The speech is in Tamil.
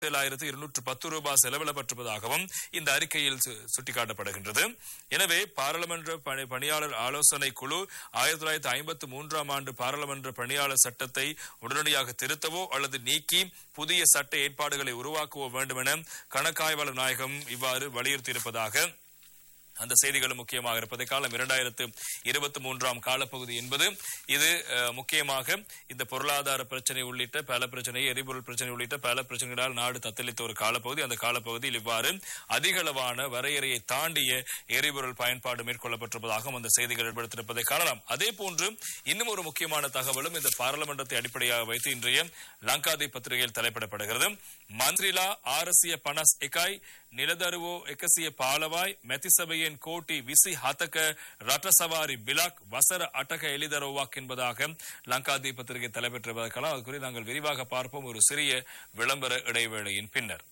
ஏழாயிரத்து இருநூற்று பத்து ரூபாய் செலவிடப்பட்டிருப்பதாகவும் இந்த அறிக்கையில் சு- சுட்டிக்காட்டப்படுகின்றது எனவே பாராளுமன்ற பணி- பணியாளர் ஆலோசனை குழு ஆயிரத்தி தொள்ளாயிரத்தி ஐம்பத்தி மூன்றாம் ஆண்டு பாராளுமன்ற பணியாளர் சட்டத்தை உடனடியாக திருத்தவோ அல்லது நீக்கி புதிய சட்ட ஏற்பாடுகளை உருவாக்கவோ வேண்டும் என கணக்காய்வாளர் நாயகம் இவ்வாறு வலியுறுத்தியிருப்பதாக அந்த செய்திகளும் முக்கியமாக இருப்பதை காலம் இரண்டாயிரத்து இருபத்தி மூன்றாம் காலப்பகுதி என்பது இது அஹ், முக்கியமாக இந்த பொருளாதார பிரச்சனை உள்ளிட்ட பல பிரச்சனை எரிபொருள் பிரச்சனை உள்ளிட்ட பல பிரச்சனைகளால் நாடு தத்தளித்த ஒரு காலப்பகுதி அந்த காலப்பகுதியில் இவ்வாறு அதிகளவான வரையறையை தாண்டிய எரிபொருள் பயன்பாடு மேற்கொள்ளப்பட்டிருப்பதாகவும் அந்த செய்திகள் ஏற்படுத்தியிருப்பதை காணலாம் அதே போன்று இன்னும் ஒரு முக்கியமான தகவலும் இந்த பாராளுமன்றத்தை அடிப்படையாக வைத்து இன்றைய லங்காதி பத்திரிகையில் தலைப்பிடப்படுகிறது மந்திரிலா ஆரசிய பனஸ் எக்காய் නිලදරුවෝ එකසිය පාලවයි මැතිසභයෙන් கோட்டி விசி ஹதக ரட்டசவாரி பிலாக் வசர அட்டக எளிதரோவாக் என்பதாக லங்காதீப் பத்திரிகை தலைப்பெற்றிருப்பதற்கெல்லாம் அது குறித்து நாங்கள் விரிவாக பார்ப்போம் ஒரு சிறிய விளம்பர இடைவேளையின் பின்னர்